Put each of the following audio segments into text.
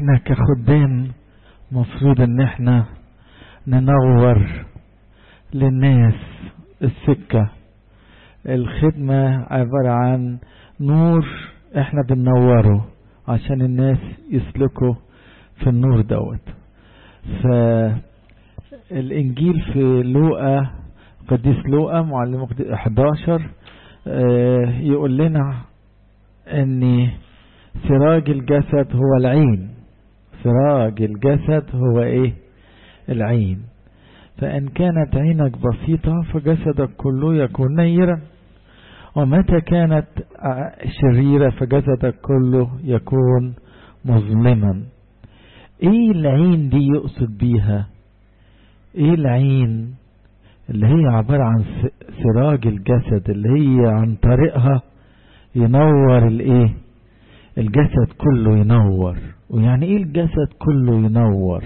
احنا كخدام مفروض ان احنا ننور للناس السكة الخدمة عبارة عن نور احنا بننوره عشان الناس يسلكوا في النور دوت فالانجيل في لوقا قديس لوقا معلم 11 يقول لنا ان سراج الجسد هو العين سراج الجسد هو ايه العين فان كانت عينك بسيطة فجسدك كله يكون نيرا ومتى كانت شريرة فجسدك كله يكون مظلما ايه العين دي يقصد بيها ايه العين اللي هي عبارة عن سراج الجسد اللي هي عن طريقها ينور الايه الجسد كله ينور ويعني ايه الجسد كله ينور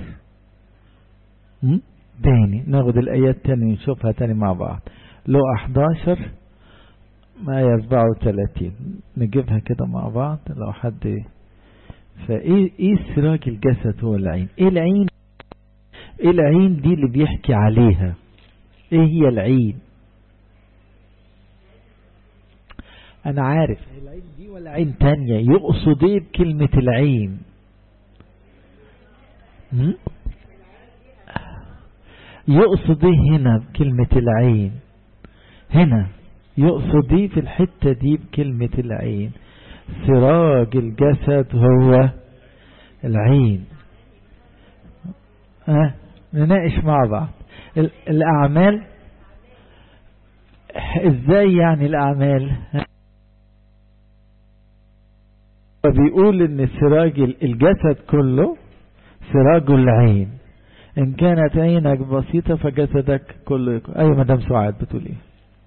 تاني ناخد الايات تاني نشوفها تاني مع بعض لو 11 ما 34 نجيبها كده مع بعض لو حد فايه ايه سراج الجسد هو العين ايه العين ايه العين دي اللي بيحكي عليها ايه هي العين انا عارف العين دي ولا عين تانية يقصد ايه بكلمة العين يقصد ايه هنا بكلمة العين هنا يقصد ايه في الحتة دي بكلمة العين سراج الجسد هو العين ها نناقش مع بعض الأعمال ازاي يعني الأعمال بيقول ان سراج الجسد كله سراج العين ان كانت عينك بسيطة فجسدك كله ايوه مدام سعاد بتقول ايه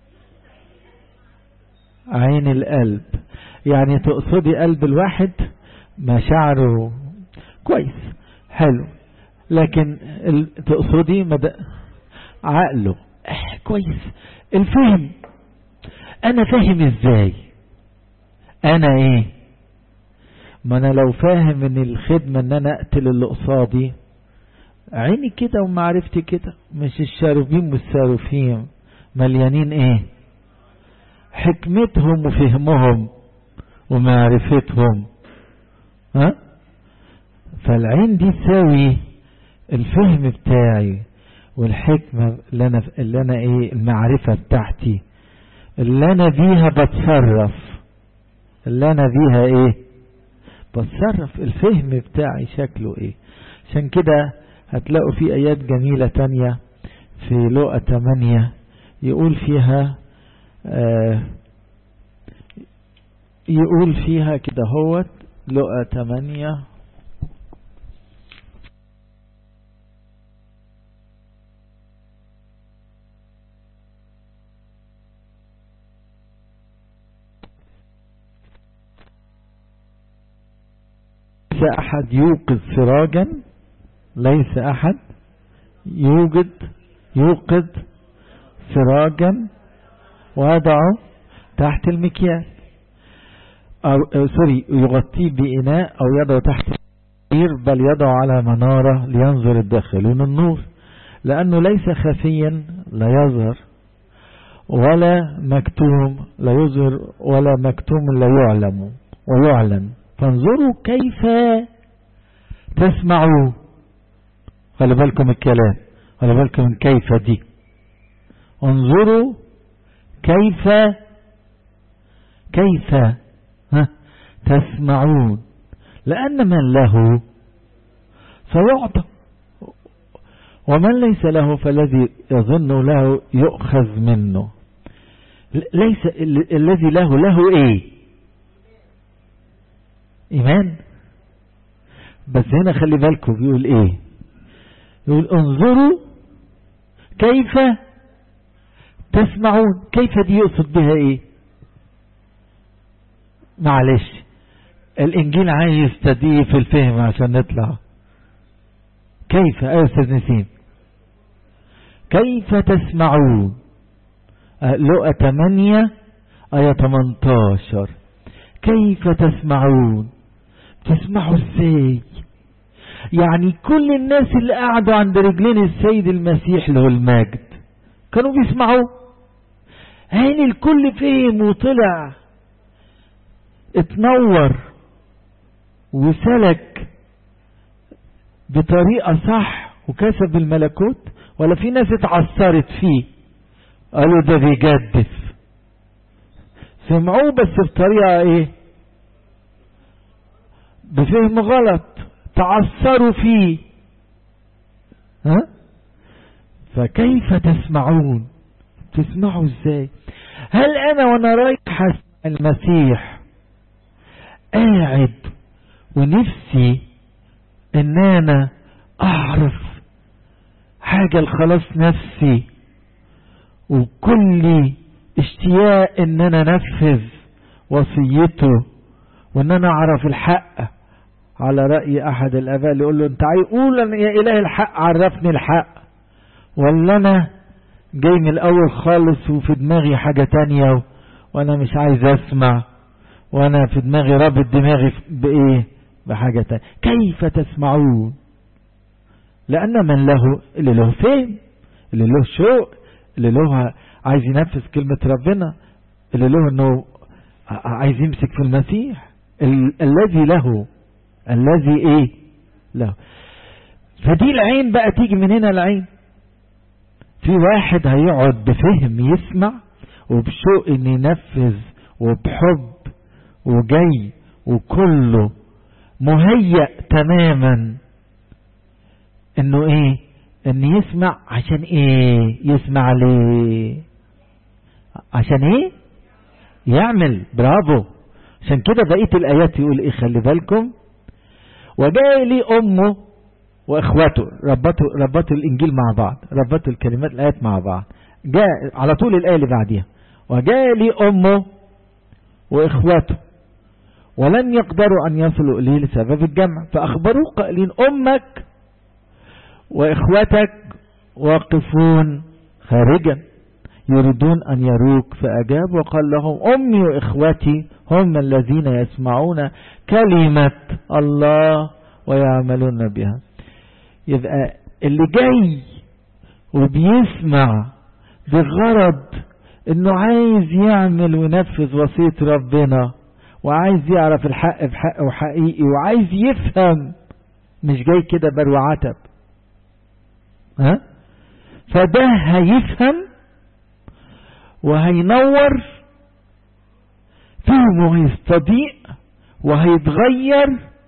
عين القلب يعني تقصدي قلب الواحد مشاعره كويس حلو لكن تقصدي مدى عقله اه كويس الفهم انا فاهم ازاي انا ايه ما انا لو فاهم ان الخدمة ان انا اقتل اللي قصادي عيني كده ومعرفتي كده مش الشارفين والسارفين مليانين ايه حكمتهم وفهمهم ومعرفتهم ها فالعين دي تساوي الفهم بتاعي والحكمة اللي انا اللي انا ايه المعرفة بتاعتي اللي انا بيها بتصرف اللي انا بيها ايه بتصرف الفهم بتاعي شكله ايه عشان كده هتلاقوا في ايات جميلة تانية في لقى 8 يقول فيها آه يقول فيها كده هوت لقى 8 ليس أحد يوقظ سراجا ليس أحد يوجد يوقظ سراجا ويضعه تحت المكيال أو, أو سوري يغطيه بإناء أو يضعه تحت السرير بل يضعه على منارة لينظر الداخلون النور لأنه ليس خفيا لا يظهر ولا مكتوم لا يظهر ولا مكتوم لا يعلم ويعلن فانظروا كيف تسمعوا خلي بالكم الكلام خلي بالكم من كيف دي انظروا كيف كيف ها تسمعون لأن من له سيعطى ومن ليس له فالذي يظن له يؤخذ منه ليس الذي له له ايه ايمان بس هنا خلي بالكم بيقول ايه يقول انظروا كيف تسمعون كيف دي يقصد بها ايه معلش الانجيل عايز تديه في الفهم عشان نطلع كيف يا استاذ نسيم كيف تسمعون لقى 8 آية 18 كيف تسمعون تسمعوا ازاي يعني كل الناس اللي قعدوا عند رجلين السيد المسيح له المجد كانوا بيسمعوا عين الكل فهم وطلع اتنور وسلك بطريقة صح وكسب الملكوت ولا في ناس اتعثرت فيه قالوا ده بيجدف سمعوه بس بطريقة ايه بفهم غلط تعثروا فيه ها فكيف تسمعون تسمعوا ازاي هل انا وانا رايح اسمع المسيح قاعد ونفسي ان انا اعرف حاجة لخلاص نفسي وكل اشتياق ان انا انفذ وصيته وان انا اعرف الحق على رأي احد الاباء اللي يقول له انت عايز قول يا اله الحق عرفني الحق ولا انا جاي من الاول خالص وفي دماغي حاجة تانية وانا مش عايز اسمع وانا في دماغي رابط دماغي بايه بحاجة تانية كيف تسمعون لان من له اللي له فهم اللي له شوق اللي له عايز ينفذ كلمة ربنا اللي له انه عايز يمسك في المسيح ال الذي له الذي ايه له فدي العين بقى تيجي من هنا العين في واحد هيقعد بفهم يسمع وبشوق ان ينفذ وبحب وجاي وكله مهيأ تماما انه ايه ان يسمع عشان ايه يسمع ليه عشان ايه يعمل برافو عشان كده بقية الايات يقول ايه خلي بالكم وجاء لي امه واخواته ربطوا ربطوا الانجيل مع بعض ربطوا الكلمات الايات مع بعض جاء على طول الايه اللي بعديها وجاء لي امه واخواته ولم يقدروا ان يصلوا اليه لسبب الجمع فاخبروه قائلين امك واخوتك واقفون خارجا يريدون ان يروك فاجاب وقال لهم امي واخوتي هم الذين يسمعون كلمة الله ويعملون بها يبقى اللي جاي وبيسمع بغرض انه عايز يعمل وينفذ وصية ربنا وعايز يعرف الحق بحق وحقيقي وعايز يفهم مش جاي كده برو عتب ها فده هيفهم وهينور فهمه هيستضيء وهيتغير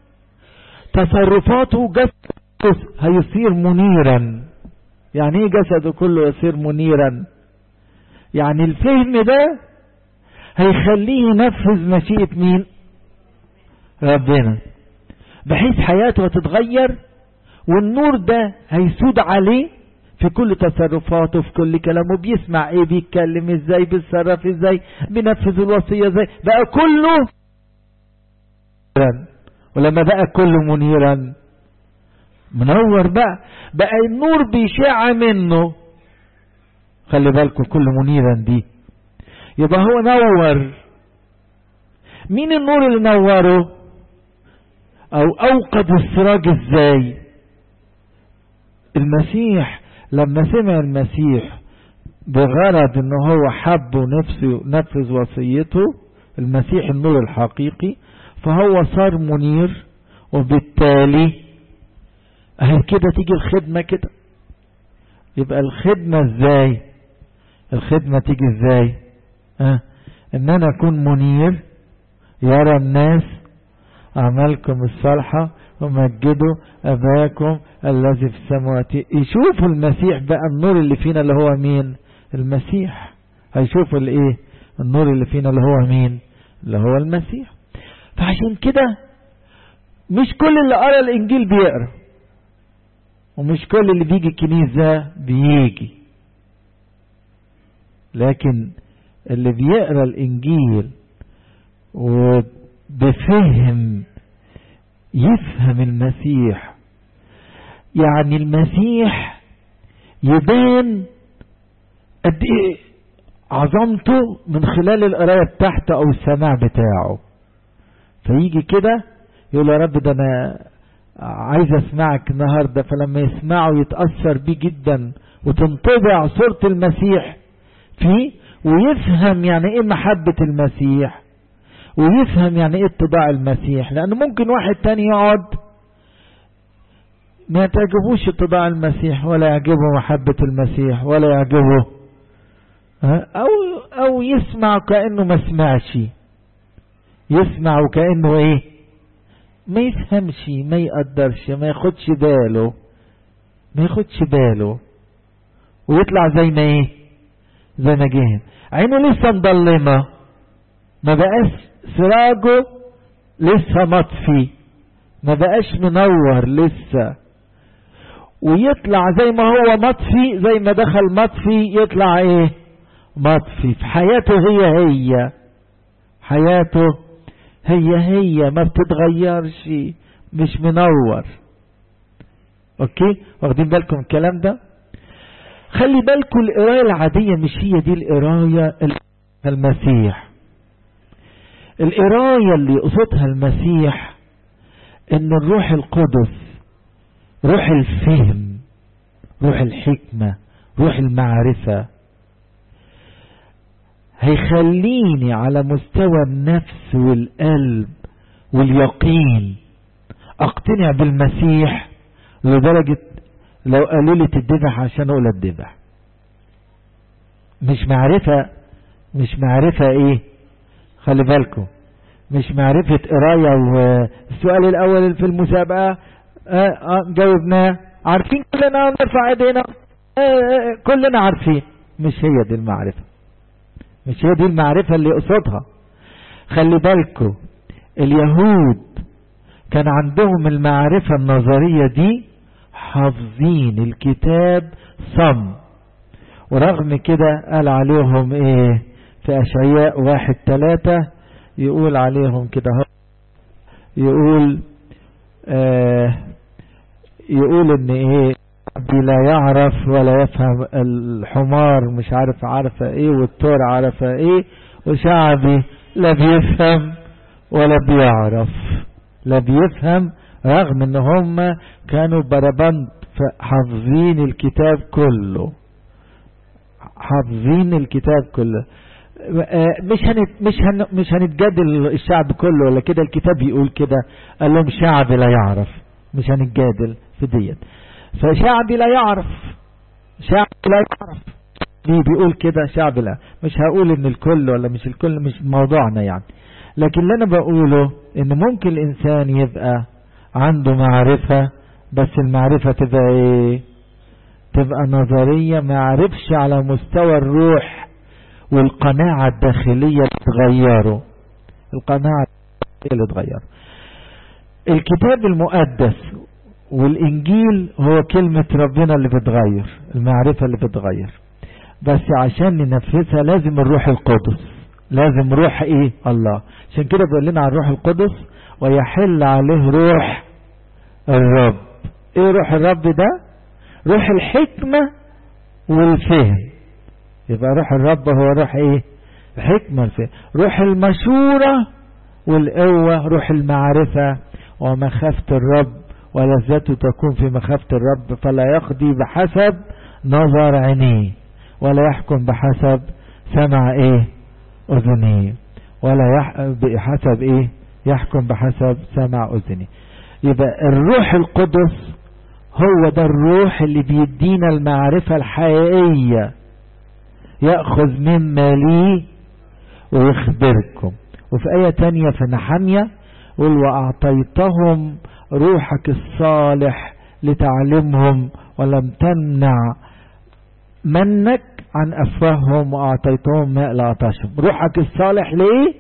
تصرفاته جسده هيصير منيرا يعني ايه جسده كله يصير منيرا يعني الفهم ده هيخليه ينفذ مشيئة مين ربنا بحيث حياته هتتغير والنور ده هيسود عليه في كل تصرفاته في كل كلامه بيسمع ايه بيتكلم ازاي بيتصرف ازاي بينفذ الوصية ازاي بقى كله ولما بقى كله منيرا منور بقى بقى النور بيشع منه خلي بالكم كل منيرا دي يبقى هو نور مين النور اللي نوره او اوقد السراج ازاي المسيح لما سمع المسيح بغرض ان هو حب ونفسه نفذ وصيته المسيح النور الحقيقي فهو صار منير وبالتالي اهي كده تيجي الخدمة كده يبقى الخدمة ازاي الخدمة تيجي ازاي اه ان انا اكون منير يرى الناس اعمالكم الصالحة ومجدوا اباكم الذي في السماوات يشوفوا المسيح بقى النور اللي فينا اللي هو مين المسيح هيشوفوا الايه النور اللي فينا اللي هو مين اللي هو المسيح فعشان كده مش كل اللي قرا الانجيل بيقرا ومش كل اللي بيجي الكنيسة بيجي لكن اللي بيقرا الانجيل وبفهم يفهم المسيح يعني المسيح يبان قد ايه عظمته من خلال القرايه بتاعته او السماع بتاعه فيجي كده يقول يا رب ده انا عايز اسمعك النهاردة فلما يسمعه يتأثر بيه جدا وتنطبع صورة المسيح فيه ويفهم يعني ايه محبة المسيح ويفهم يعني ايه اتباع المسيح لانه ممكن واحد تاني يقعد ما تعجبوش اتباع المسيح ولا يعجبه محبة المسيح ولا يعجبه او او يسمع كأنه ما سمعش يسمع وكأنه ايه ما يفهمش ما يقدرش ما ياخدش باله ما ياخدش باله ويطلع زي ما ايه زي ما جه عينه لسه مضلمة ما بقاش سراجه لسه مطفي ما بقاش منور لسه ويطلع زي ما هو مطفي زي ما دخل مطفي يطلع ايه مطفي في حياته هي هي حياته هي هي ما بتتغيرش مش منور اوكي واخدين بالكم الكلام ده خلي بالكم القراية العادية مش هي دي القراية المسيح القراية اللي يقصدها المسيح ان الروح القدس روح الفهم روح الحكمة روح المعرفة هيخليني على مستوى النفس والقلب واليقين اقتنع بالمسيح لدرجة لو قالوا لي تدبح عشان اقول اتدبح مش معرفة مش معرفة ايه خلي بالكم مش معرفة قراية والسؤال الاول في المسابقة آه آه جاوبناه عارفين كلنا نرفع ايدينا آه آه كلنا عارفين مش هي دي المعرفة مش هي دي المعرفة اللي قصدها خلي بالكم اليهود كان عندهم المعرفة النظرية دي حافظين الكتاب صم ورغم كده قال عليهم ايه في اشعياء واحد ثلاثة يقول عليهم كده يقول آه يقول ان ايه لا يعرف ولا يفهم الحمار مش عارف عارفة ايه والتور عارفة ايه وشعبي لا بيفهم ولا بيعرف لا بيفهم رغم ان هم كانوا بربند حافظين الكتاب كله حافظين الكتاب كله مش هنت مش هن مش هنتجادل الشعب كله ولا كده الكتاب بيقول كده قال لهم شعب لا يعرف مش هنتجادل في ديت فشعبي لا يعرف شعب لا يعرف ليه بيقول كده شعب لا مش هقول ان الكل ولا مش الكل مش موضوعنا يعني لكن اللي انا بقوله ان ممكن الانسان يبقى عنده معرفة بس المعرفة تبقى ايه تبقى نظرية ما عرفش على مستوى الروح والقناعة الداخلية اللي تغيره القناعة اللي تغيره الكتاب المقدس والانجيل هو كلمة ربنا اللي بتغير المعرفة اللي بتغير بس عشان ننفذها لازم الروح القدس لازم روح ايه الله عشان كده بيقول لنا عن الروح القدس ويحل عليه روح الرب ايه روح الرب ده روح الحكمة والفهم يبقى روح الرب هو روح ايه الحكمة والفهم روح المشورة والقوة روح المعرفة ومخافة الرب ولذته تكون في مخافة الرب فلا يقضي بحسب نظر عينيه ولا يحكم بحسب سمع ايه اذنيه ولا يح... بحسب ايه يحكم بحسب سمع اذنيه يبقى الروح القدس هو ده الروح اللي بيدينا المعرفة الحقيقية يأخذ مما لي ويخبركم وفي آية تانية في نحمية قل وأعطيتهم روحك الصالح لتعلمهم ولم تمنع منك عن أفواههم وأعطيتهم ماء لعطشهم روحك الصالح ليه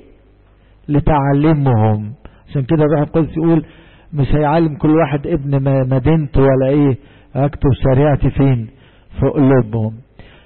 لتعلمهم عشان كده الروح القدس يقول مش هيعلم كل واحد ابن مدينته ولا ايه اكتب شريعتي فين في قلوبهم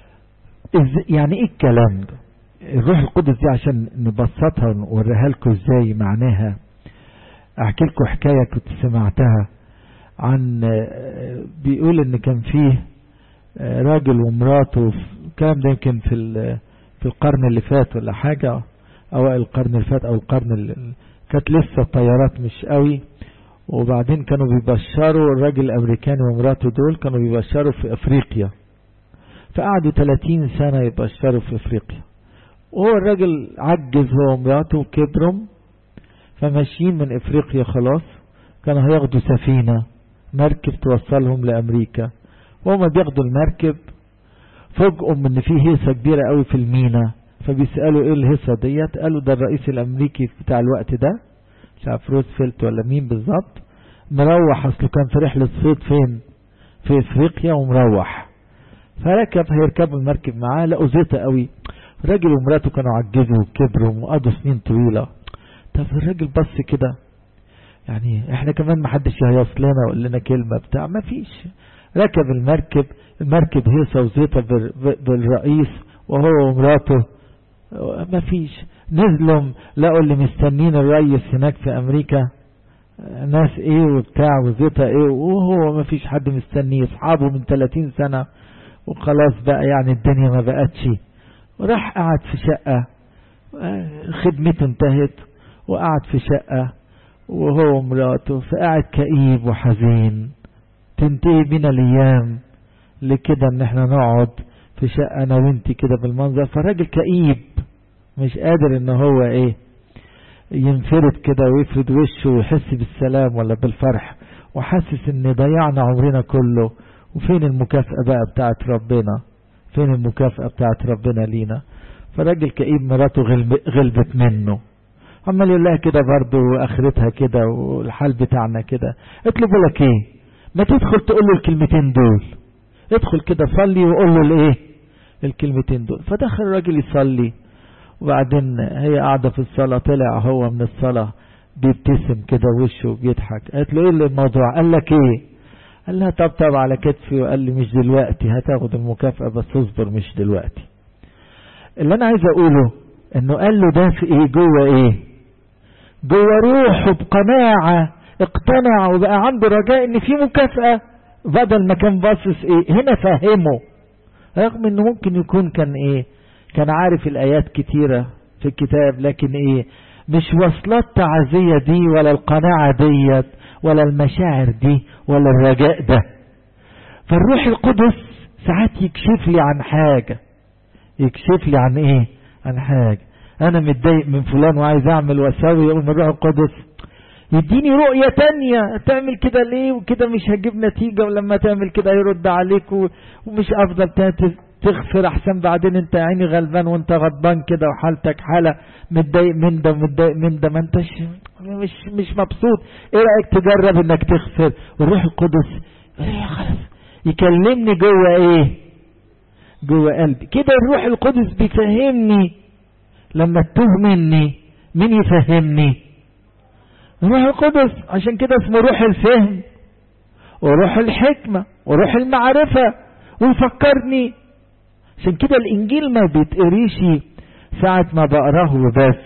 يعني ايه الكلام ده الروح القدس دي عشان نبسطها ونوريها لكم ازاي معناها احكي لكم حكايه كنت سمعتها عن بيقول ان كان فيه راجل ومراته الكلام ده يمكن في في القرن اللي فات ولا حاجه اوائل القرن اللي فات او القرن اللي كانت لسه الطيارات مش قوي وبعدين كانوا بيبشروا الراجل الامريكاني ومراته دول كانوا بيبشروا في افريقيا فقعدوا 30 سنة يبشروا في افريقيا وهو الراجل عجز هو ومراته وكبرهم فماشيين من افريقيا خلاص كانوا هياخدوا سفينة مركب توصلهم لامريكا وهم بياخدوا المركب فوجئوا ان في هيصة كبيرة قوي في المينا فبيسألوا ايه الهيصة ديت قالوا ده الرئيس الامريكي بتاع الوقت ده مش عارف روزفلت ولا مين بالظبط مروح اصله كان في رحلة صيد فين في افريقيا ومروح فركب هيركبوا المركب معاه لقوا زيطة قوي الراجل ومراته كانوا عجزوا وكبروا وقضوا سنين طويلة طب الراجل بص كده يعني احنا كمان ما حدش هيص لنا ويقول لنا كلمة بتاع ما فيش ركب المركب المركب هيصة وزيطة بالرئيس وهو ومراته ما فيش نزلوا لقوا اللي مستنين الرئيس هناك في امريكا ناس ايه وبتاع وزيطة ايه وهو ما فيش حد مستنيه اصحابه من 30 سنة وخلاص بقى يعني الدنيا ما بقتش وراح قعد في شقة خدمته انتهت وقعد في شقة وهو ومراته فقعد كئيب وحزين تنتهي بنا الايام لكده ان احنا نقعد في شقة انا وانتي كده بالمنظر فالراجل كئيب مش قادر ان هو ايه ينفرد كده ويفرد وشه ويحس بالسلام ولا بالفرح وحاسس ان ضيعنا عمرنا كله وفين المكافأة بقى بتاعت ربنا فين المكافأة بتاعت ربنا لينا فراجل كئيب مراته غلب غلبت منه عمال يقول لها كده برضه واخرتها كده والحال بتاعنا كده اطلب لك ايه ما تدخل تقول له الكلمتين دول ادخل كده صلي وقول له الايه الكلمتين دول فدخل الراجل يصلي وبعدين هي قاعدة في الصلاة طلع هو من الصلاة بيبتسم كده وشه بيضحك قالت له ايه الموضوع قال لك ايه قال لها طبطب على كتفي وقال لي مش دلوقتي هتاخد المكافأة بس اصبر مش دلوقتي اللي انا عايز اقوله انه قال له ده في ايه جوه ايه جوه روحه بقناعة اقتنع وبقى عنده رجاء ان في مكافأة بدل ما كان باصص ايه هنا فهمه رغم انه ممكن يكون كان ايه كان عارف الايات كتيرة في الكتاب لكن ايه مش وصلات تعزية دي ولا القناعة ديت ولا المشاعر دي ولا الرجاء ده فالروح القدس ساعات يكشف لي عن حاجة يكشف لي عن ايه عن حاجة انا متضايق من فلان وعايز اعمل واسوي يقوم الروح القدس يديني رؤية تانية تعمل كده ليه وكده مش هجيب نتيجة ولما تعمل كده يرد عليك ومش افضل تغفر احسن بعدين انت يا عيني غلبان وانت غضبان كده وحالتك حالة متضايق من ده ومتضايق من ده ما انتش مش مش مبسوط ايه رأيك تجرب انك تغفر والروح القدس خلاص يكلمني جوه ايه جوه قلبي كده الروح القدس بيفهمني لما تتوه مني مين يفهمني الروح القدس عشان كده اسمه روح الفهم وروح الحكمة وروح المعرفة ويفكرني عشان كده الانجيل ما بيتقريش ساعة ما بقراه وبس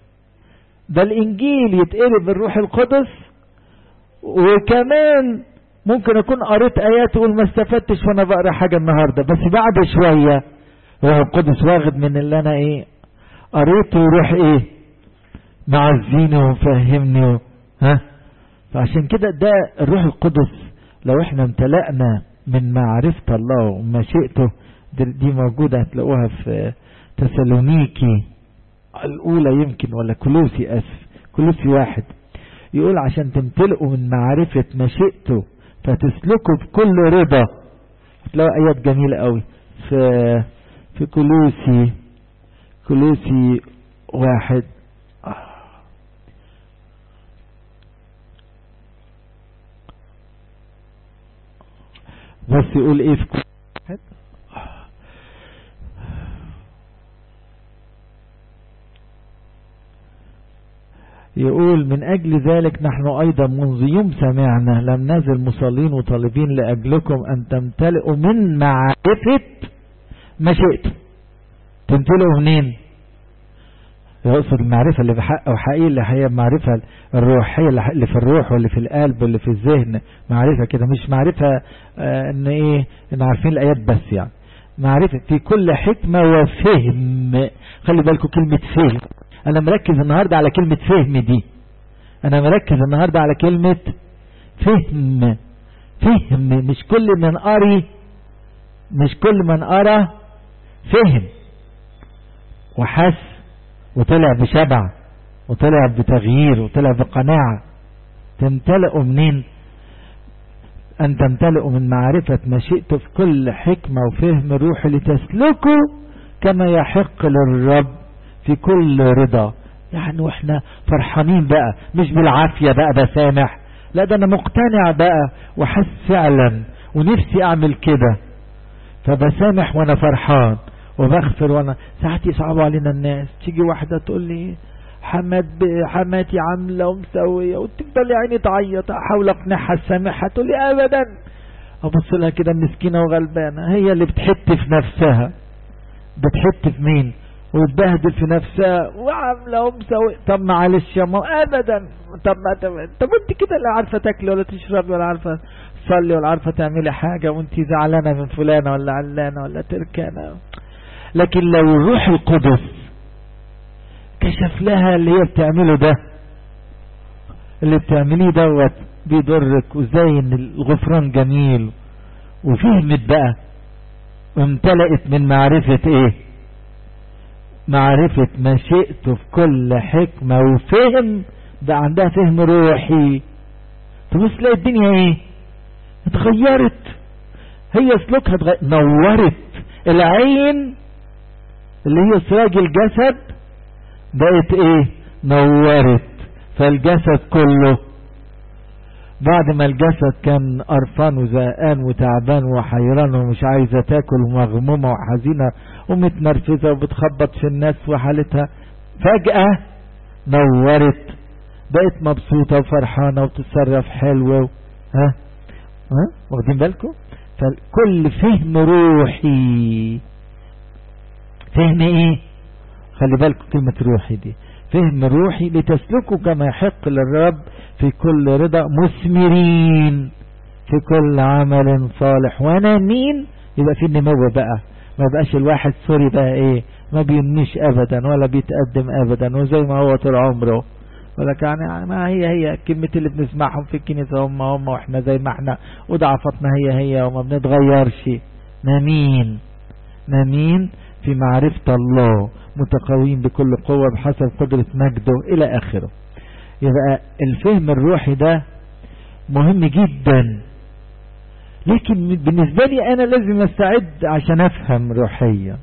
ده الانجيل يتقري بالروح القدس وكمان ممكن اكون قريت ايات وقول ما استفدتش وانا بقرا حاجة النهاردة بس بعد شوية الروح القدس واخد من اللي انا ايه قريته وروح ايه معزيني ومفهمني ها فعشان كده ده الروح القدس لو احنا امتلأنا من معرفة الله ومشيئته دي موجودة هتلاقوها في تسالونيكي الأولى يمكن ولا كلوسي أسف كلوسي واحد يقول عشان تمتلئوا من معرفة مشيئته فتسلكوا بكل رضا هتلاقوا آيات جميلة قوي في في كلوسي كلوسي واحد بس يقول ايه في واحد يقول من أجل ذلك نحن أيضا منذ يوم سمعنا لم نزل مصلين وطالبين لأجلكم أن تمتلئوا من معرفة مشيئته تمتلئوا منين يقصد المعرفة اللي بحق أو حقيقي اللي هي المعرفة الروحية اللي في الروح واللي في القلب واللي في الذهن معرفة كده مش معرفة آه ان ايه ان عارفين الآيات بس يعني معرفة في كل حكمة وفهم خلي بالكم كلمة فهم انا مركز النهاردة على كلمة فهم دي انا مركز النهاردة على كلمة فهم فهم مش كل من قري مش كل من قرى فهم وحس وطلع بشبع وطلع بتغيير وطلع بقناعة تمتلئوا منين أن تمتلئوا من معرفة ما شئت في كل حكمة وفهم روحي لتسلكوا كما يحق للرب في كل رضا يعني واحنا فرحانين بقى مش بالعافية بقى بسامح لا ده انا مقتنع بقى وحس فعلا ونفسي اعمل كده فبسامح وانا فرحان وبغفر وانا ساعات يصعبوا علينا الناس تيجي واحدة تقول لي حماد حماتي عاملة ومسوية وتفضل يا عيني تعيط احاول اقنعها السامحة تقول لي ابدا ابص لها كده مسكينة وغلبانة هي اللي بتحت في نفسها بتحت في مين وتبهدل في نفسها وعامله ومسوي طب معلش يا ماما ابدا طب ما طب انت كده لا عارفه تاكلي ولا تشربي ولا عارفه تصلي ولا عارفه تعملي حاجه وانت زعلانه من فلانه ولا علانه ولا تركانه لكن لو الروح القدس كشف لها اللي هي بتعمله ده اللي بتعمليه دوت بيضرك وازاي ان الغفران جميل وفهمت بقى وامتلأت من معرفة ايه معرفة ما شئت في كل حكمة وفهم ده عندها فهم روحي تبص تلاقي الدنيا ايه اتغيرت هي سلوكها اتغير نورت العين اللي هي سراج الجسد بقت ايه نورت فالجسد كله بعد ما الجسد كان قرفان وزهقان وتعبان وحيران ومش عايزه تاكل ومغمومه وحزينه ومتنرفزه وبتخبط في الناس وحالتها فجأة نورت بقت مبسوطه وفرحانه وتتصرف حلوه ها ها واخدين بالكم فكل فهم روحي فهم ايه خلي بالكم كلمه روحي دي فهم روحي لتسلكوا كما يحق للرب في كل رضا مثمرين في كل عمل صالح وانا مين يبقى في النمو بقى ما يبقاش الواحد سوري بقى ايه ما بينميش ابدا ولا بيتقدم ابدا وزي ما هو طول عمره ولا يعني ما هي هي الكلمة اللي بنسمعهم في الكنيسة هم هم واحنا زي ما احنا وضعفتنا هي هي وما بنتغيرش نمين نمين في معرفة الله متقوين بكل قوة بحسب قدرة مجده إلى آخره يبقى الفهم الروحي ده مهم جدا لكن بالنسبة لي أنا لازم أستعد عشان أفهم روحيا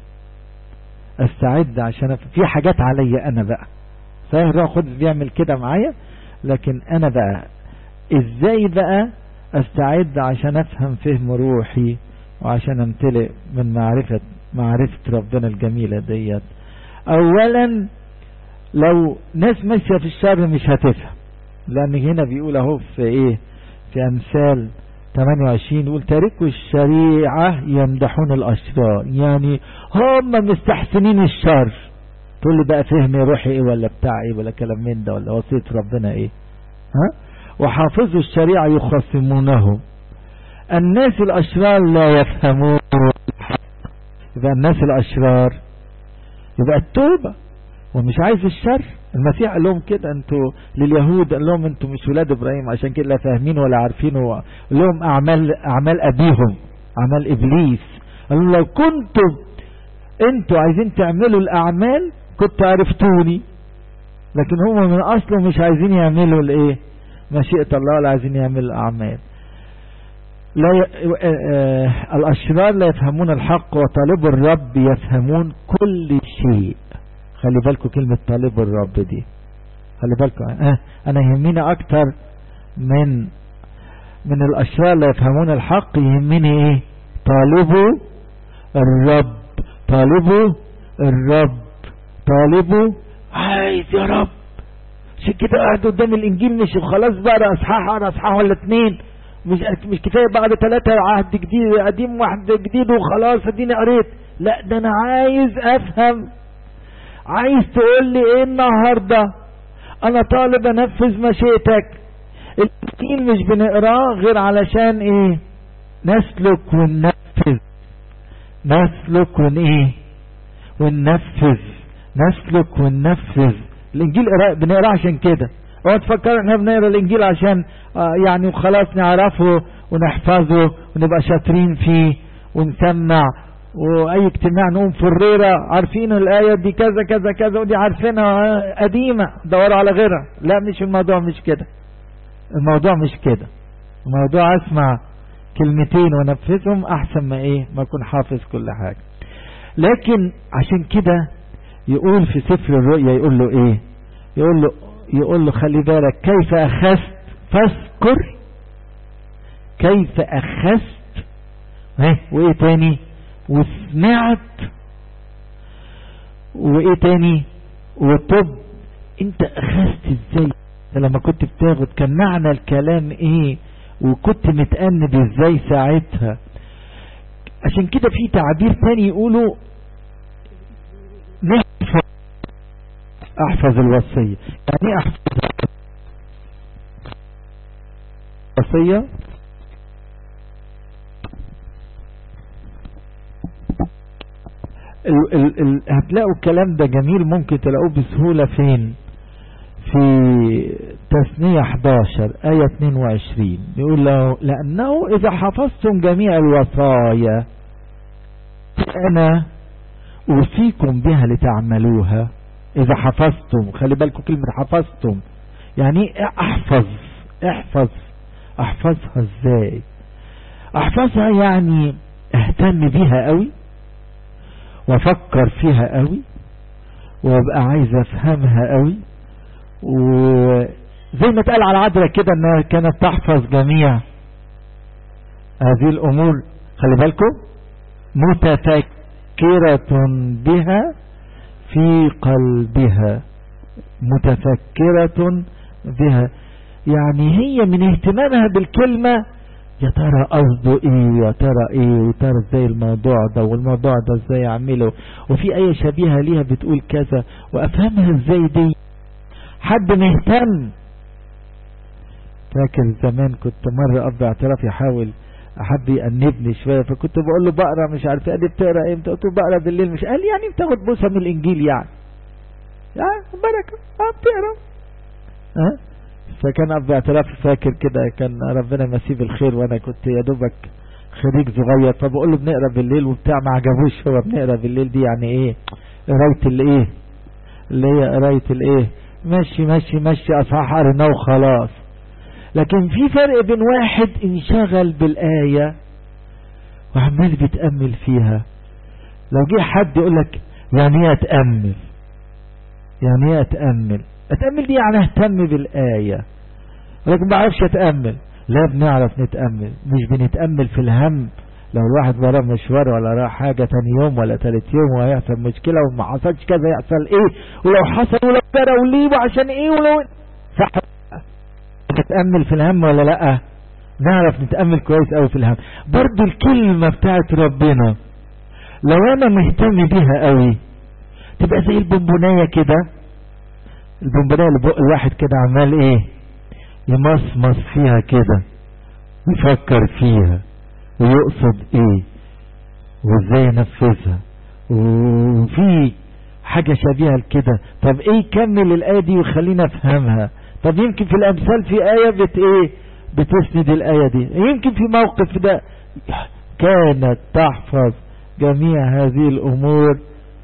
أستعد عشان أفهم في حاجات عليا أنا بقى صحيح الروح القدس بيعمل كده معايا لكن أنا بقى إزاي بقى أستعد عشان أفهم فهم روحي وعشان أمتلئ من معرفة معرفة ربنا الجميلة ديت اولا لو ناس ماشية في الشر مش هتفهم لان هنا بيقول اهو في ايه في امثال 28 يقول تاركوا الشريعة يمدحون الاشرار يعني هم مستحسنين الشر تقول لي بقى فهم روحي ايه ولا بتاع ايه ولا كلام من ده ولا وصية ربنا ايه ها وحافظوا الشريعة يخصمونه الناس الاشرار لا يفهمون يبقى الناس الاشرار يبقى التوبة ومش عايز الشر المسيح قال لهم كده انتوا لليهود قال لهم انتوا مش ولاد ابراهيم عشان كده لا فاهمين ولا عارفين هو قال لهم اعمال اعمال ابيهم اعمال ابليس قال لهم لو كنتم انتوا عايزين تعملوا الاعمال كنتوا عرفتوني لكن هم من اصله مش عايزين يعملوا الايه مشيئة الله ولا عايزين يعملوا الاعمال لا ي... آه... الأشرار لا يفهمون الحق وطالب الرب يفهمون كل شيء خلي بالكم كلمة طالب الرب دي خلي بالكم آه. أنا يهمني أكتر من من الأشرار لا يفهمون الحق يهمني إيه طالبوا الرب طالبوا الرب طالبوا عايز يا رب عشان كده قاعد قدام الإنجيل مش خلاص بقى أصحاح أنا أصحاح ولا اتنين مش مش كفايه بعد ثلاثة عهد جديد قديم واحد جديد وخلاص اديني قريت لا ده انا عايز افهم عايز تقول لي ايه النهارده انا طالب انفذ مشيئتك الدين مش بنقراه غير علشان ايه نسلك وننفذ نسلك ون ايه وننفذ نسلك وننفذ الانجيل بنقراه عشان كده هو تفكر احنا بنقرا الانجيل عشان آه يعني وخلاص نعرفه ونحفظه ونبقى شاطرين فيه ونسمع واي اجتماع نقوم فريرة عارفين الاية دي كذا كذا كذا ودي عارفينها قديمة دوروا على غيرها لا مش الموضوع مش كده الموضوع مش كده الموضوع اسمع كلمتين ونفذهم احسن ما ايه ما اكون حافظ كل حاجة لكن عشان كده يقول في سفر الرؤيا يقول له ايه يقول له يقول له خلي بالك كيف اخذت فاذكر كيف اخذت ها وايه تاني وسمعت وايه تاني وطب انت اخذت ازاي لما كنت بتاخد كان معنى الكلام ايه وكنت متأنب ازاي ساعتها عشان كده في تعبير تاني يقولوا نحفظ احفظ الوصية يعني احفظ الوصية ال ال ال هتلاقوا الكلام ده جميل ممكن تلاقوه بسهولة فين في تثنية 11 آية 22 يقول له لأنه إذا حفظتم جميع الوصايا أنا أوصيكم بها لتعملوها إذا حفظتم خلي بالكم كلمة حفظتم يعني أحفظ احفظ أحفظها إزاي أحفظها يعني اهتم بيها قوي وافكر فيها قوي وابقى عايز افهمها قوي وزي ما اتقال على عدرة كده انها كانت تحفظ جميع هذه الامور خلي بالكم متفكرة بها في قلبها متفكرة بها يعني هي من اهتمامها بالكلمة يا ترى قصده ايه ويا ترى ايه ويا ترى ازاي الموضوع ده والموضوع ده ازاي اعمله وفي اي شبيهة ليها بتقول كذا وافهمها ازاي دي حد مهتم فاكر زمان كنت مرة اب اعتراف يحاول حد يأنبني شوية فكنت بقول له بقرا مش عارف قال لي بتقرا امتى قلت له بقرا بالليل مش قال يعني بتاخد بوسه من الانجيل يعني يا بركه اه بتقرا ها فكان اب اعتراف فاكر كده كان ربنا يمسيه بالخير وانا كنت يا دوبك خريج صغير فبقول له بنقرا بالليل وبتاع ما عجبوش هو بنقرا بالليل دي يعني ايه قرايه الايه اللي هي قرايه الايه ماشي ماشي ماشي اصحاح قريناه وخلاص لكن في فرق بين واحد انشغل بالآية وعمال بيتأمل فيها لو جه حد يقول لك يعني ايه اتأمل يعني ايه اتأمل اتأمل دي يعني اهتم بالآية لكن ما بعرفش اتأمل لا بنعرف نتأمل مش بنتأمل في الهم لو الواحد وراه مشوار ولا راح حاجة تاني يوم ولا تالت يوم وهيحصل مشكلة وما حصلش كذا يحصل ايه ولو حصل ولو ترى وليه وعشان ايه ولو صح نتأمل في الهم ولا لا نعرف نتأمل كويس قوي في الهم برضو الكلمة بتاعت ربنا لو انا مهتم بيها قوي تبقى زي البونبونايه كده البونبونايه اللي بق الواحد كده عمال ايه يمصمص فيها كده يفكر فيها ويقصد ايه وازاي ينفذها وفي حاجة شبيهة لكده طب ايه يكمل الآية دي ويخلينا افهمها طب يمكن في الامثال في آية بت ايه بتسند الآية دي يمكن في موقف ده كانت تحفظ جميع هذه الامور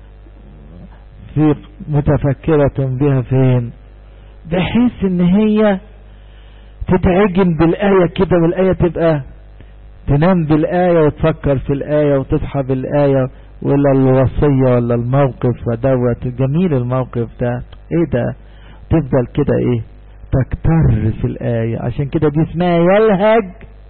في متفكرة بها فين بحيث ان هي تتعجن بالآية كده والآية تبقى تنام بالآية وتفكر في الآية وتصحى بالآية ولا الوصية ولا الموقف ودوت جميل الموقف ده ايه ده تفضل كده ايه تكتر في الآية عشان كده دي اسمها يلهج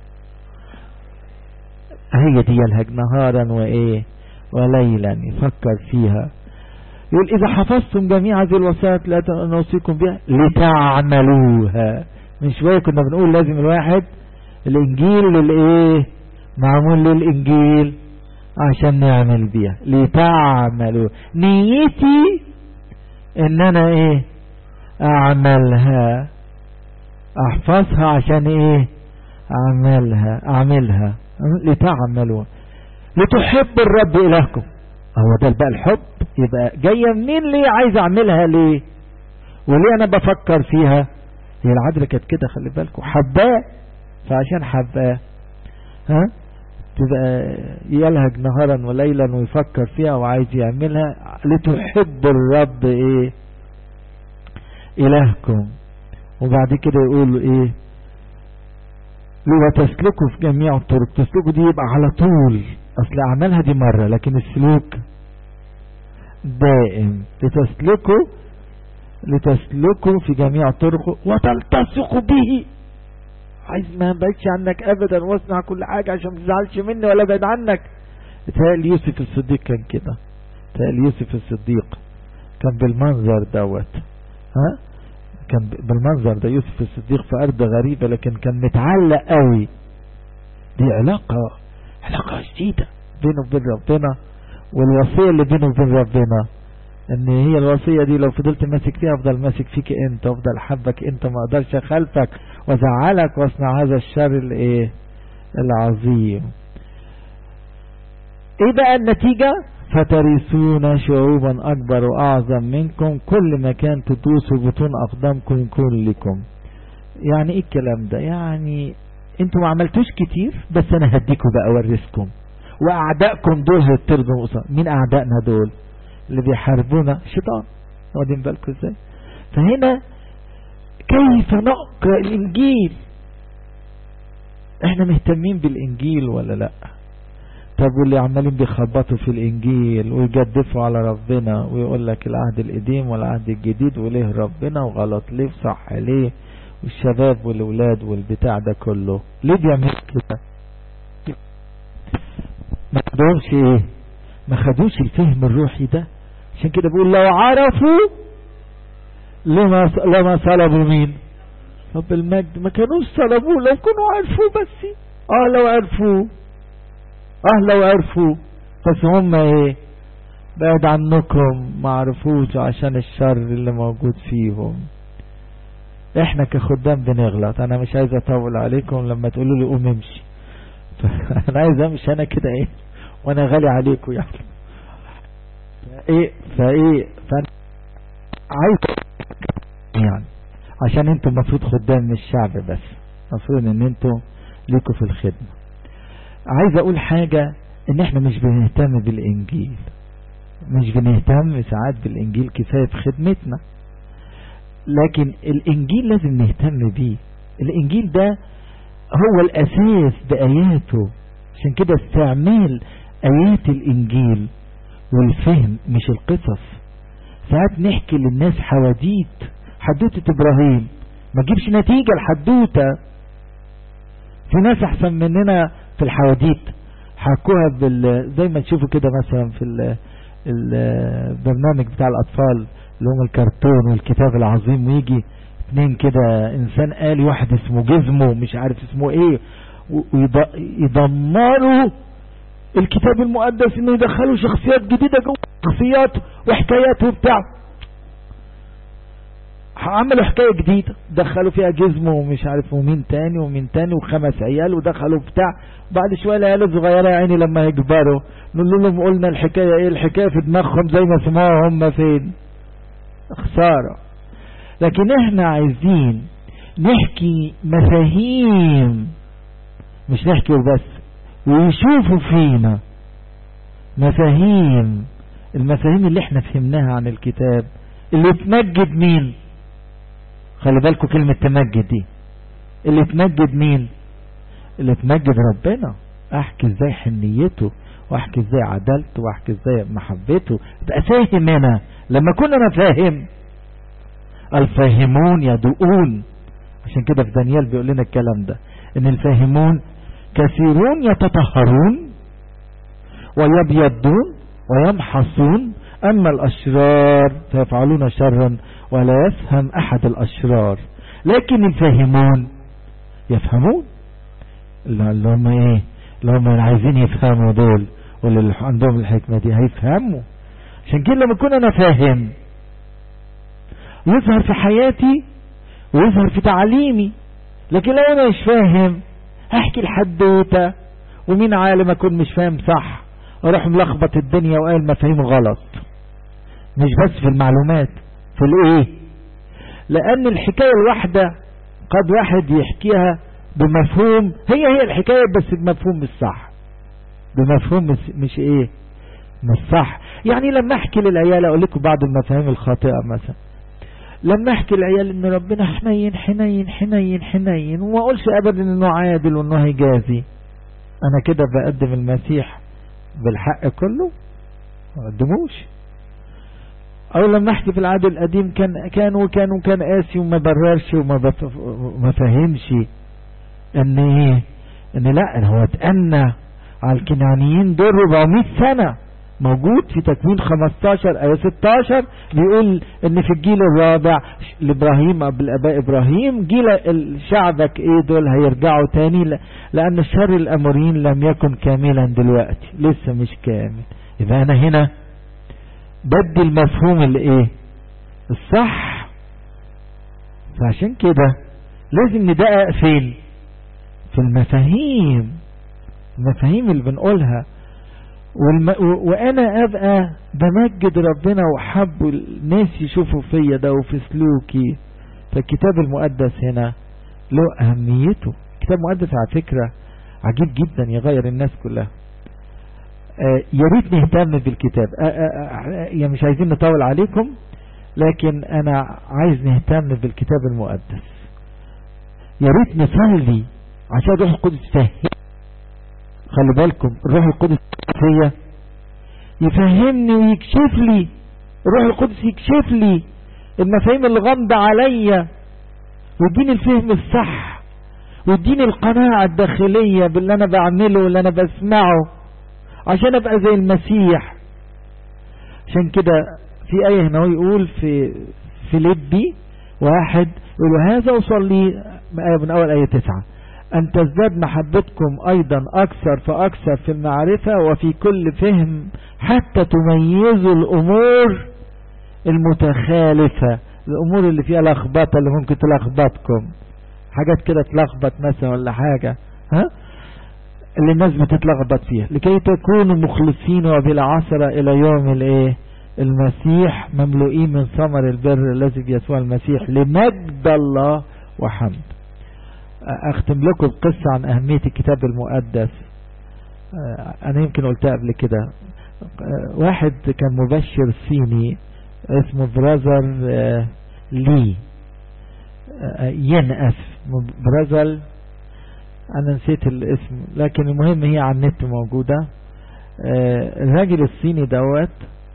هي دي يلهج نهارا وايه وليلا يفكر فيها يقول إذا حفظتم جميع هذه الوصايات لا نوصيكم بها لتعملوها من شوية كنا بنقول لازم الواحد الإنجيل للإيه معمول للإنجيل عشان نعمل بيها لتعملوا نيتي إن أنا إيه أعملها أحفظها عشان إيه أعملها أعملها لتعملوا لتحب الرب إلهكم هو ده بقى الحب يبقى جاية منين ليه عايز اعملها ليه وليه انا بفكر فيها هي العذراء كانت كده خلي بالكم حباه فعشان حباه ها تبقى يلهج نهارا وليلا ويفكر فيها وعايز يعملها لتحب الرب ايه الهكم وبعد كده يقول ايه وتسلكوا في جميع الطرق تسلكوا دي يبقى على طول اصل اعمالها دي مرة لكن السلوك دائم لتسلكوا لتسلكوا في جميع الطرق وتلتصقوا به عايز ما بعدش عنك ابدا واصنع كل حاجة عشان ما تزعلش مني ولا بعد عنك تهيألي يوسف الصديق كان كده تهيألي يوسف الصديق كان بالمنظر دوت ها كان بالمنظر ده يوسف الصديق في أرض غريبة لكن كان متعلق قوي دي علاقة علاقة جديدة بينه وبين ربنا والوصية اللي بينه وبين ربنا ان هي الوصية دي لو فضلت ماسك فيها افضل ماسك فيك انت افضل حبك انت ما اقدرش اخالفك وازعلك واصنع هذا الشر الايه العظيم ايه بقى النتيجة فترثون شعوبا اكبر واعظم منكم كل مكان تدوسوا بطون اقدامكم يكون لكم يعني ايه الكلام ده يعني انتوا ما عملتوش كتير بس انا هديكم بقى اورثكم واعدائكم دول هيطردوا قصاد مين اعدائنا دول اللي بيحاربونا شيطان واخدين بالكم ازاي فهنا كيف نقرا الانجيل احنا مهتمين بالانجيل ولا لا طب واللي عمالين بيخبطوا في الانجيل ويجدفوا على ربنا ويقول لك العهد القديم والعهد الجديد وليه ربنا وغلط ليه وصح ليه والشباب والولاد والبتاع ده كله ليه بيعمل كده ما خدوش ايه ما خدوش الفهم الروحي ده عشان كده بيقول لو عرفوا لما لما صلبوا مين رب المجد ما كانوش صلبوه لو كانوا عرفوا بس اه لو عرفوا اه لو عرفوا بس هم ايه بعد عنكم ما عرفوش عشان الشر اللي موجود فيهم احنا كخدام بنغلط انا مش عايز اطول عليكم لما تقولوا لي قوم امشي انا عايز امشي انا كده ايه وانا غالي عليكم يعني ايه فايه فانا عايز يعني عشان انتم المفروض خدام الشعب بس المفروض ان انتم ليكوا في الخدمة عايز اقول حاجة ان احنا مش بنهتم بالانجيل مش بنهتم ساعات بالانجيل كفاية في خدمتنا لكن الانجيل لازم نهتم بيه الانجيل ده هو الاساس باياته عشان كده استعمال ايات الانجيل والفهم مش القصص ساعات نحكي للناس حواديت حدوتة ابراهيم ما تجيبش نتيجة الحدوتة في ناس احسن مننا في الحواديت حكوها بال زي ما تشوفوا كده مثلا في ال... البرنامج بتاع الاطفال اللي هم الكرتون والكتاب العظيم ويجي اتنين كده انسان آلي واحد اسمه جزمه مش عارف اسمه ايه ويدمروا الكتاب المقدس انه يدخلوا شخصيات جديدة جوه شخصيات وحكايات وبتاع عملوا حكاية جديدة دخلوا فيها جزمه ومش عارف ومين تاني ومين تاني وخمس عيال ودخلوا بتاع بعد شوية العيال الصغيرة يا عيني لما يكبروا نقول لهم قلنا الحكاية ايه الحكاية في دماغهم زي ما سمعوا هم فين خسارة لكن احنا عايزين نحكي مفاهيم مش نحكي وبس ويشوفوا فينا مفاهيم المفاهيم اللي احنا فهمناها عن الكتاب اللي تمجد مين خلي بالكم كلمة تمجد دي اللي تمجد مين اللي تمجد ربنا احكي ازاي حنيته واحكي ازاي عدالته واحكي ازاي محبته ابقى فاهم انا لما كنا انا فاهم الفاهمون يدؤون عشان كده في دانيال بيقول لنا الكلام ده ان الفاهمون كثيرون يتطهرون ويبيضون ويمحصون أما الأشرار فيفعلون شرا ولا يفهم أحد الأشرار لكن الفاهمون يفهمون اللي هم ايه اللي هم عايزين يفهموا دول واللي عندهم الحكمة دي هيفهموا عشان كده لما اكون انا فاهم يظهر في حياتي ويظهر في تعليمي لكن لو انا مش فاهم هحكي الحدوتة ومين عالم اكون مش فاهم صح اروح ملخبط الدنيا وقال مفاهيم غلط مش بس في المعلومات في الايه لان الحكاية الواحدة قد واحد يحكيها بمفهوم هي هي الحكاية بس بمفهوم مش صح بمفهوم مش, مش ايه مش صح يعني لما احكي للعيال اقول لكم بعض المفاهيم الخاطئة مثلا لما احكي العيال ان ربنا حنين حنين حنين حنين وما اقولش ابدا انه عادل وانه هيجازي انا كده بقدم المسيح بالحق كله ما قدموش او لما احكي في العهد القديم كان كان وكان وكان قاسي وما بررش وما بف... ما فهمش ان ايه ان لا هو اتأنى على الكنعانيين دول 400 سنة موجود في تكوين 15 آية 16 بيقول ان في الجيل الرابع لابراهيم قبل اباء ابراهيم جيل شعبك ايه دول هيرجعوا تاني لان الشر الاموريين لم يكن كاملا دلوقتي لسه مش كامل يبقى انا هنا بدي المفهوم الايه الصح فعشان كده لازم ندقق فين في المفاهيم المفاهيم اللي بنقولها والم... و... وانا ابقى بمجد ربنا وحب الناس يشوفوا فيا ده وفي سلوكي فالكتاب المقدس هنا له اهميته الكتاب المقدس على فكرة عجيب جدا يغير الناس كلها آه يا ريت نهتم بالكتاب آه آه يعني مش عايزين نطول عليكم لكن انا عايز نهتم بالكتاب المقدس يا ريت نصلي عشان الروح القدس فهم خلي بالكم الروح القدس فيا يفهمني ويكشف لي الروح القدس يكشف لي المفاهيم اللي غامضة عليا ويديني الفهم الصح ويديني القناعة الداخلية باللي انا بعمله واللي انا بسمعه عشان ابقى زي المسيح عشان كده في ايه هنا يقول في فيليبي واحد يقول هذا اصلي من اول ايه تسعة أن تزداد محبتكم أيضا أكثر فأكثر في المعرفة وفي كل فهم حتى تميزوا الأمور المتخالفة الأمور اللي فيها لخبطة اللي ممكن تلخبطكم حاجات كده تلخبط مثلا ولا حاجة ها اللي الناس بتتلخبط فيها لكي تكونوا مخلصين وبالعصرة إلى يوم الايه المسيح مملوئين من ثمر البر الذي بيسوع المسيح لمجد الله وحمد اختم لكم قصة عن اهمية الكتاب المقدس انا يمكن قلتها قبل كده واحد كان مبشر صيني اسمه برازر لي ين اسف برازر انا نسيت الاسم لكن المهم هي على النت موجودة الراجل الصيني دوت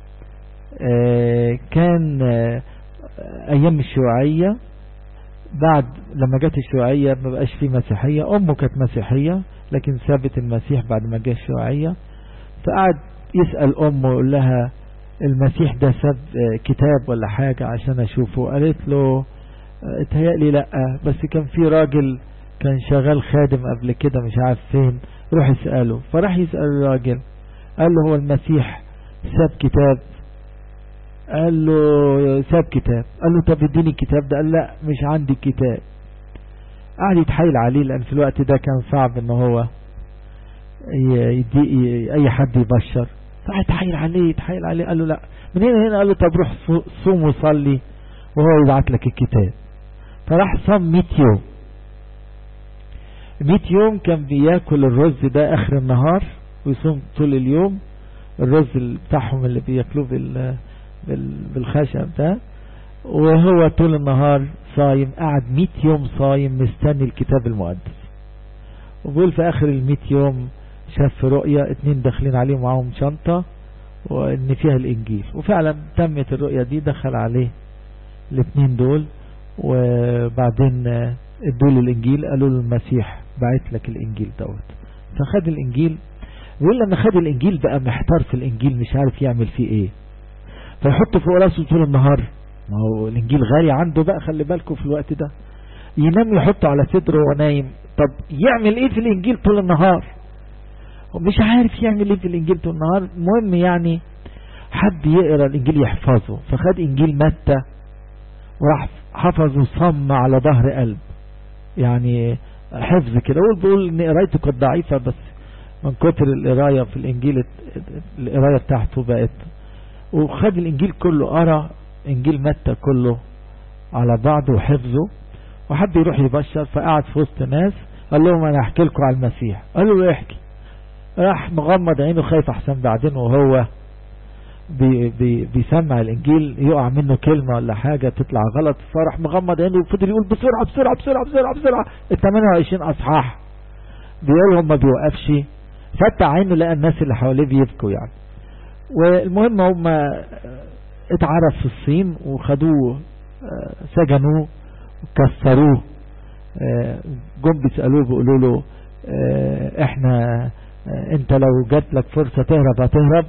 كان ايام الشيوعيه بعد لما جت الشيوعية ما بقاش فيه مسيحية أمه كانت مسيحية لكن سابت المسيح بعد ما جه الشيوعية فقعد يسأل أمه يقول لها المسيح ده ساب كتاب ولا حاجة عشان أشوفه قالت له اتهيألي لأ بس كان في راجل كان شغال خادم قبل كده مش عارف فين روح اسأله فراح يسأل الراجل قال له هو المسيح ساب كتاب قال له ساب كتاب قال له طب اديني الكتاب ده قال لا مش عندي كتاب قعد يتحايل عليه لان في الوقت ده كان صعب ان هو يدي اي حد يبشر فقعد يتحايل عليه يتحايل عليه قال له لا من هنا هنا قال له طب روح صوم وصلي وهو يبعت لك الكتاب فراح صام 100 يوم 100 يوم كان بياكل الرز ده اخر النهار ويصوم طول اليوم الرز بتاعهم اللي بياكلوه بال بالخشب ده وهو طول النهار صايم قعد 100 يوم صايم مستني الكتاب المقدس وبيقول في اخر ال 100 يوم شاف في رؤية اتنين داخلين عليه معاهم شنطة وان فيها الانجيل وفعلا تمت الرؤية دي دخل عليه الاتنين دول وبعدين ادوا له الانجيل قالوا له المسيح بعت لك الانجيل دوت فخد الانجيل بيقول لما خد الانجيل بقى محتار في الانجيل مش عارف يعمل فيه ايه فيحطه فوق راسه طول النهار ما هو الانجيل غالي عنده بقى خلي بالكم في الوقت ده ينام يحطه على صدره وهو نايم طب يعمل ايه في الانجيل طول النهار مش عارف يعمل ايه في الانجيل طول النهار المهم يعني حد يقرا الانجيل يحفظه فخد انجيل متى وراح حفظه صم على ظهر قلب يعني حفظ كده هو بيقول ان قرايته كانت ضعيفه بس من كتر القرايه في الانجيل القرايه بتاعته بقت وخد الانجيل كله قرا انجيل متى كله على بعضه وحفظه وحد يروح يبشر فقعد في وسط ناس قال لهم انا احكي لكم على المسيح قالوا له احكي راح مغمض عينه خايف احسن بعدين وهو بي بي بيسمع الانجيل يقع منه كلمة ولا حاجة تطلع غلط فرح مغمض عينه وفضل يقول بسرعة بسرعة بسرعة بسرعة بسرعة ال 28 اصحاح بيقولهم ما بيوقفش فتح عينه لقى الناس اللي حواليه بيبكوا يعني والمهم هم اتعرف في الصين وخدوه سجنوه وكسروه جم بيسألوه بيقولوا له احنا انت لو جات لك فرصة تهرب هتهرب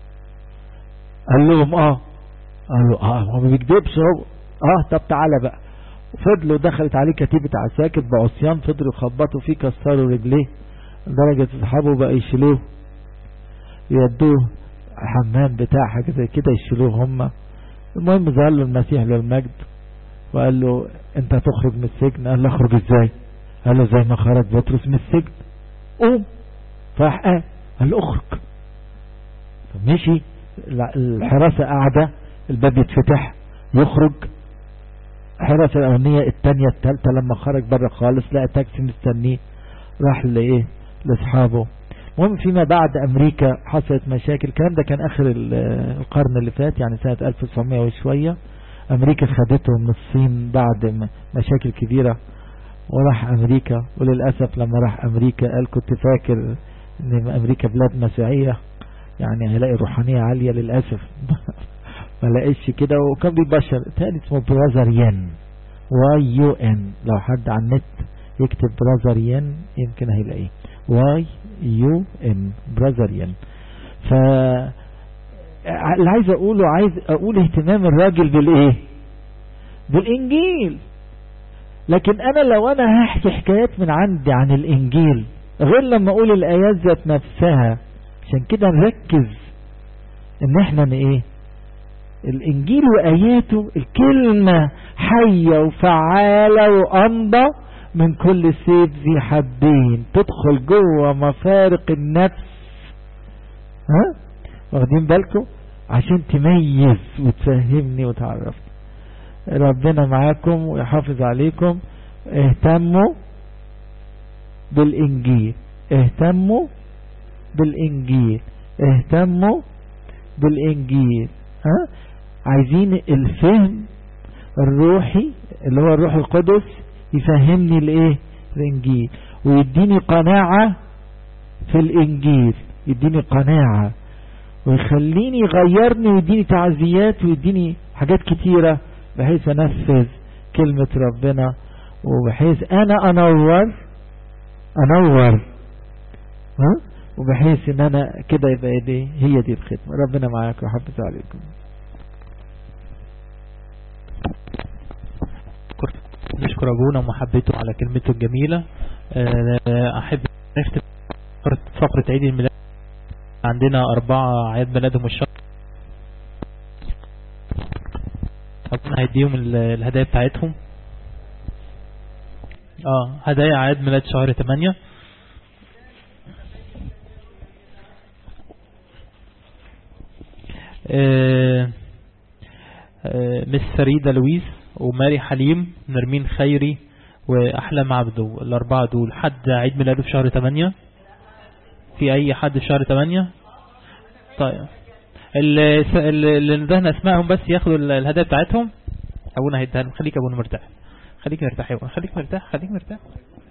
قال لهم اه قالوا اه هو ما بيكذبش هو اه طب تعالى بقى فضلوا دخلت عليه كتيبة عساكر بعصيان فضلوا يخبطوا فيه كسروا رجليه لدرجة اصحابه بقى يشيلوه يودوه حمام بتاع حاجة زي كده يشيلوه هم المهم ظهر له المسيح للمجد وقال له انت هتخرج من السجن قال له اخرج ازاي قال له زي ما خرج بطرس من السجن قوم فراح قال قال له اخرج مشي الحراسة قاعدة الباب يتفتح يخرج الحراسة الأولانية الثانية الثالثة لما خرج بره خالص لقى تاكسي مستنيه راح لإيه لأصحابه المهم فيما بعد أمريكا حصلت مشاكل الكلام ده كان آخر القرن اللي فات يعني سنة 1900 وشوية أمريكا خدته من الصين بعد مشاكل كبيرة وراح أمريكا وللأسف لما راح أمريكا قال كنت فاكر أن أمريكا بلاد مسيحية يعني هيلاقي روحانية عالية للأسف ما لقيتش كده وكان بيبشر تاني اسمه برازر ين واي يو ان لو حد على النت يكتب برازر ين يمكن هيلاقيه واي يو ان برازر ين ف اللي عايز اقوله عايز اقول اهتمام الراجل بالايه بالانجيل لكن انا لو انا هحكي حكايات من عندي عن الانجيل غير لما اقول الايات ذات نفسها عشان كده نركز ان احنا ايه الانجيل واياته الكلمة حية وفعالة وانضى من كل سيف ذي حدين تدخل جوه مفارق النفس ها واخدين بالكم عشان تميز وتفهمني وتعرفني ربنا معاكم ويحافظ عليكم اهتموا بالانجيل اهتموا بالانجيل اهتموا بالانجيل ها عايزين الفهم الروحي اللي هو الروح القدس يفهمني الايه الانجيل ويديني قناعة في الانجيل يديني قناعة ويخليني يغيرني ويديني تعزيات ويديني حاجات كتيرة بحيث انفذ كلمة ربنا وبحيث انا انور انور ها وبحيث ان انا كده يبقى دي هي دي الخدمة ربنا معاك وحفظ عليكم نشكر أبونا ومحبته على كلمته الجميلة أحب نختم فقرة عيد الميلاد عندنا أربعة عيد ميلادهم الشهر أبونا هيديهم الهدايا بتاعتهم اه هدايا عيد ميلاد شهر 8 آه آه مس فريدة لويس وماري حليم نرمين خيري وأحلام عبده الأربعة دول حد عيد ميلاده في شهر 8 في أي حد في شهر 8 طيب اللي, اللي ندهنا اسمائهم بس ياخدوا الهدايا بتاعتهم أبونا هيديها خليك أبونا مرتاح خليك مرتاح يا أبونا خليك مرتاح خليك مرتاح